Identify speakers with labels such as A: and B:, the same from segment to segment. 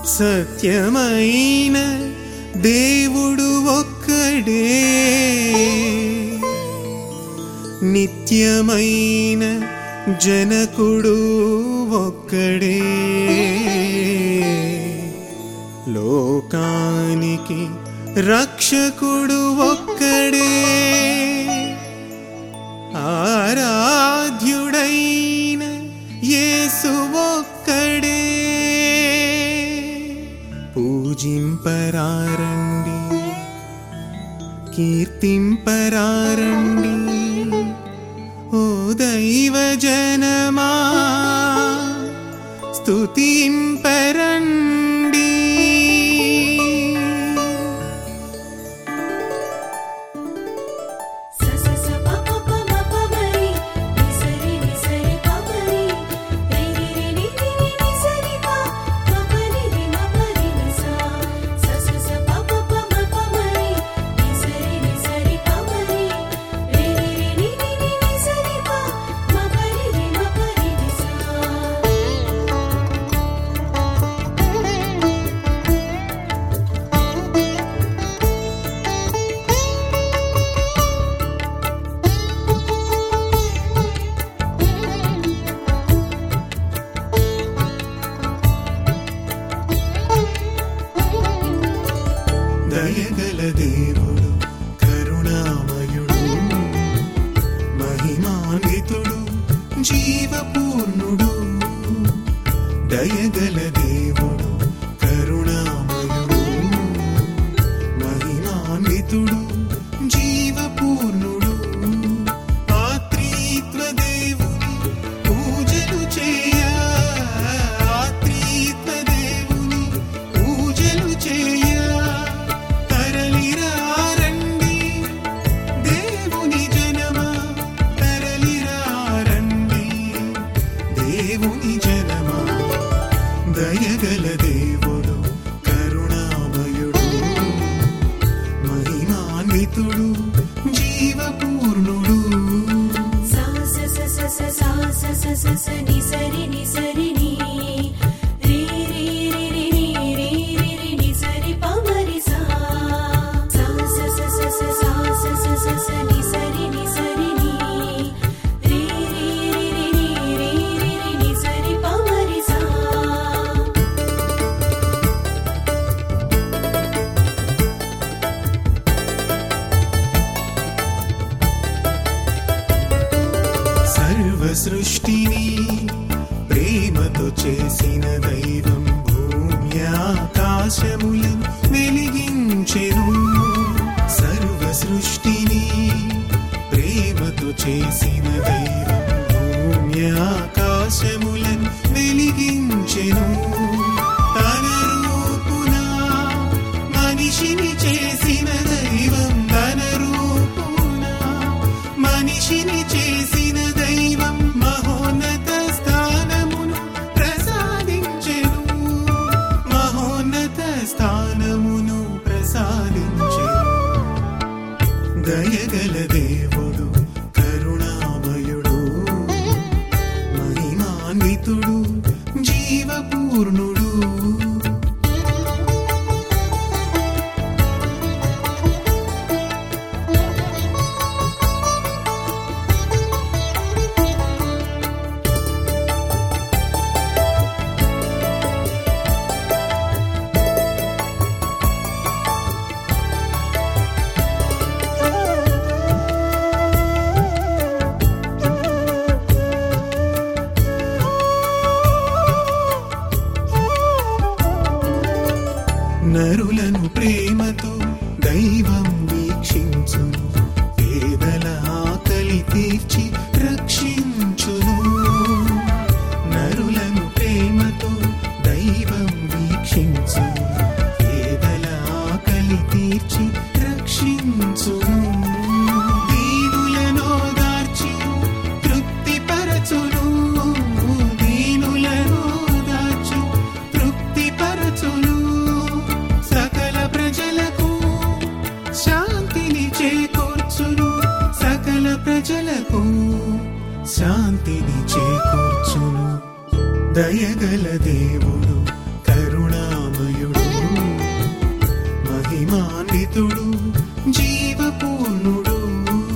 A: సత్యమైన దేవుడు ఒక్కడే నిత్యమైన జనకుడు ఒక్కడే లోకానికి రక్షకుడు ఒక్కడే ఆరాధ్యుడైన యేసు ఒక్కడే పూజింపరారండి కీర్తింపరారండి ఓ దైవ జనమా స్తుతింపరండి
B: స స స ప ప ప మ ప మరి ని స రి ని స రి ప మరి రి రి రి ని ని ని ని స రి ప మ ప రి రి మ ప రి ని స స స స ప ప ప మ ప మరి ని స రి ని స రి ప మరి రి రి రి ని ని ని ని స రి ప మ ప రి రి మ ప రి ని స
A: దయగల దేవుడు కరుణామయుడు మహిమాన్వితుడు జీవపూర్ణుడు దయగల దేవుడు కరుణామయుడు మహిమాన్వితుడు జీవపూర్ణుడు ఆత్రీత్వ దేవుని పూజలు చేయ ఆత్రీత్వ దేవుని పూజలు చేయ తరలిరారండి దేవుని జనమా తరలిరారండి దేవుని జనమా దయగల దేవుడు కరుణామయుడు మహిమాన్వితుడు జీవపూర్ణుడు
B: సా స స స స సా స స స స ని స రి ని స రి ని రి రి రి రి ని రి రి రి ని స రి ప మ రి సా సా స స స స సా స స స స ని స రి ని స రి ని రి రి రి రి ని రి రి రి ని స రి ప మ రి సా
A: సర్వ సృష్టిని ప్రేమతో చేసిన దైవం భూమి ఆకాశములను వెలిగించెను సర్వ సృష్టిని ప్రేమతో చేసిన దైవం భూమి ఆకాశములను వెలిగించెను తన రూపున మనిషిని చేసిన దైవం తన రూపున మనిషిని చేసిన దైవం మహోన్నత స్థానమును ప్రసాదించెను మహోన్నత స్థానమును ప్రసాదించెను దయగల దేవుడు కరుణామయుడు మహిమాన్వితుడు జీవపూర్ణుడు నరులను ప్రేమతో దైవం వీక్షించును పేదల ఆకలి తీర్చి రక్షించును నరులను ప్రేమతో దైవం వీక్షించును పేదల ఆకలి తీర్చి రక్షించును దీనులను దార్చి తృప్తిపరచును దీనులను దార్చి తృప్తిపరచును సకల ప్రజలకు శాంతిని చేకూర్చును సకల ప్రజలకు శాంతిని చేకూర్చును దయగల దేవుడు కరుణామ మహిమాన్వితుడు జీవపూర్ణుడు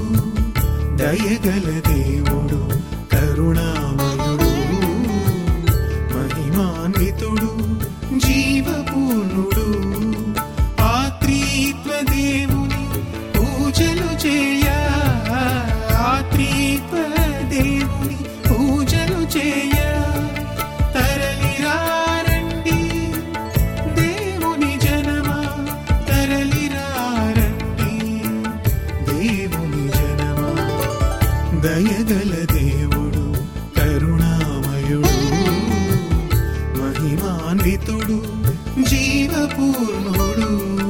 A: దయగల దేవుడు కరుణామయుడు మహిమాన్వితుడు జీవపూర్ణుడు ఆత్రీత్వ దేవుని పూజలు చేయ ఆత్రీత్వ దేవుని పూజలు చేయ తరలిరారండి దేవుని జనమా తరలిరారండి దేవుని జనమా దయగల దేవుడు కరుణామయుడు మహిమాన్వితుడు జీవపూర్ణుడు